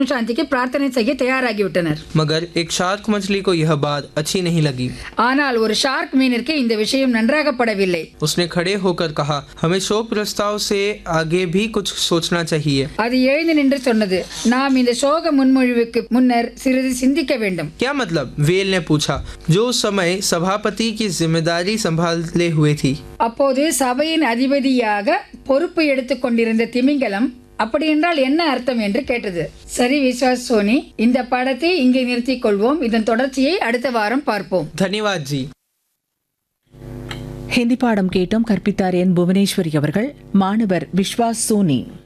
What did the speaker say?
சாந்திக்கு பிரார்த்தனை செய்ய தயாராகிவிட்டனர் मगर एक शार्क मछली को यह बात अच्छी नहीं लगी ஆனால் ஒரு ஷார்க் மீனிற்கு இந்த விஷயம் நன்றாகப்படவில்லை उसने खड़े होकर कहा हमें शोक प्रस्ताव से आगे भी कुछ सोचना चाहिए அது எழுந்து நின்று சொன்னது நாம் இந்த சோக முன்மொழிவுக்கு முன்னர் சிறிது சிந்திக்க வேண்டும் क्या मतलब वेल ने पूछा जो उस समय सभापति की जिम्मेदारी संभाले हुए थी அப்போது சபையின் அதிபதியாக பொறுப்பு எடுத்துக் கொண்டிருந்த திமிங்கலம் அப்படி என்றால் என்ன அர்த்தம் என்று கேட்டது சரி விஸ்வாஸ் சோனி இந்த பாடத்தை இங்கே நிறுத்திக் கொள்வோம் இதன் தொடர்ச்சியை அடுத்த வாரம் பார்ப்போம் धन्यवाद जी ஹிந்தி பாடம் கேட்டோம் கற்பித்தார் என் புவனேஸ்வரி அவர்கள் மாணவர் விஸ்வாஸ் சோனி